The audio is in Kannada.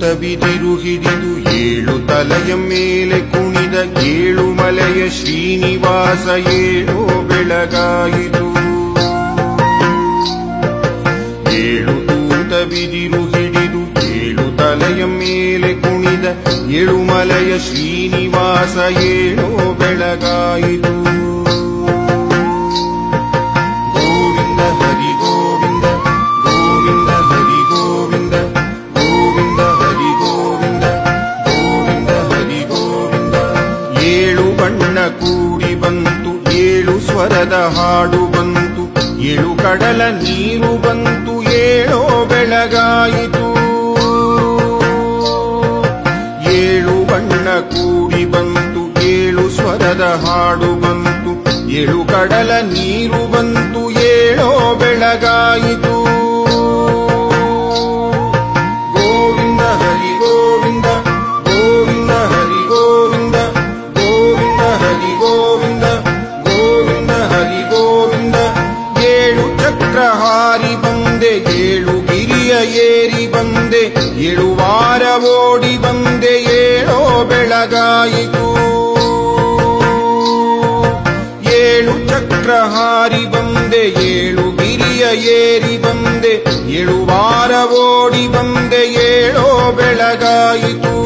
ತೂತ ಬಿದಿರು ಹಿಡಿದು ಏಳು ತಲೆಯ ಮೇಲೆ ಕುಣಿದ ಏಳು ಮಲೆಯ ಶ್ರೀನಿವಾಸ ಏಳೋ ಬೆಳಗಾಯಿತು ಏಳು ತೂತ ಬಿದಿರು ಹಿಡಿದು ಏಳು ತಲೆಯ ಮೇಲೆ ಕುಣಿದ ಏಳು ಮಲೆಯ ಶ್ರೀನಿವಾಸ ಏಳೋ ಬೆಳಗಾಯಿತು ಗೋವಿಂದ ಹರಿ ಗೋವಿಂದ ಗೋವಿಂದ ಹರಿ ಗೋವಿಂದ ಗೋವಿಂದ ಹರಿ ಗೋವಿಂದ ಗೋವಿಂದ ಹರಿ ಗೋವಿಂದ ಏಳು ಬಣ್ಣ ಕೂಡಿ ಬಂತು ಏಳು ಸ್ವರದ ಹಾಡು ಬಂತು ಏಳು ಕಡಲ ನೀರು ಬಂತು ಏಳೋ ಬೆಳಗಾಯಿತು ಏಳು ಬಣ್ಣ ಕೂಡಿ ಬಂತು ಏಳು ಸ್ವರದ ಹಾಡು ಬಂತು ಏಳು ಕಡಲ ನೀರು ಬಂತು ಏಳೋ ಬೆಳಗಾಯಿತು ಗೋವಿಂದ ಹರಿ ಗೋವಿಂದ ಗೋವಿಂದ ಹರಿ ಗೋವಿಂದ ಗೋವಿಂದ ಹರಿ ಗೋವಿಂದ ಗೋವಿಂದ ಹರಿ ಗೋವಿಂದ ಏಳು ಚಕ್ರ ಹಾರಿ ಬಂದೆ ಏಳು ಗಿರಿಯ ಏರಿ ಬಂದೆ ಏಳು ವಾರ ಓಡಿ ಬಂದೆ ಏಳೋ ಬೆಳಗಾಯಿತು ಏಳು ಚಕ್ರ ಹಾರಿ ಬಂದೆ ಏಳು ಗಿರಿಯ ಏರಿ ಬಂದೆ ಏಳು ವಾರ ಓಡಿ ಬಂದೆ ಏಳೋ ಬೆಳಗಾಯಿತು